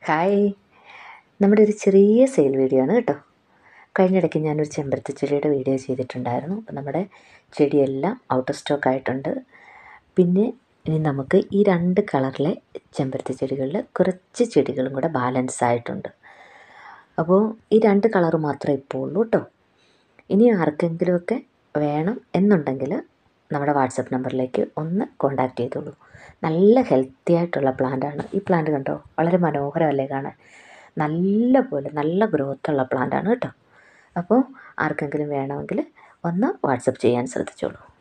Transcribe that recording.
hi നമ്മുടെ ഒരു ചെറിയ സെയിൽ വീഡിയോ ആണ് കേട്ടോ കഴിഞ്ഞിടയ്ക്ക് ഞാനൊരു ചെമ്പരത്തി ചെടിയുടെ വീഡിയോ ചെയ്തിട്ടുണ്ടായിരുന്നു അപ്പം നമ്മുടെ ചെടിയെല്ലാം ഔട്ട് ഓഫ് സ്റ്റോക്ക് ആയിട്ടുണ്ട് പിന്നെ ഇനി നമുക്ക് ഈ രണ്ട് കളറിലെ ചെമ്പരത്തി ചെടികളിൽ കുറച്ച് ചെടികളും കൂടെ ബാലൻസ് ആയിട്ടുണ്ട് അപ്പോൾ ഈ രണ്ട് കളർ മാത്രമേ ഇപ്പോൾ ഉള്ളൂ കേട്ടോ ഇനി ആർക്കെങ്കിലുമൊക്കെ വേണം എന്നുണ്ടെങ്കിൽ നമ്മുടെ വാട്സപ്പ് നമ്പറിലേക്ക് ഒന്ന് കോൺടാക്റ്റ് ചെയ്തോളൂ നല്ല ഹെൽത്തി ആയിട്ടുള്ള പ്ലാന്റാണ് ഈ പ്ലാന്റ് കണ്ടോ വളരെ മനോഹരമല്ലേ കാണാൻ നല്ല പോലെ നല്ല ഗ്രോത്തുള്ള പ്ലാന്റാണ് കേട്ടോ അപ്പോൾ ആർക്കെങ്കിലും വേണമെങ്കിൽ ഒന്ന് വാട്സപ്പ് ചെയ്യാൻ ശ്രദ്ധിച്ചോളൂ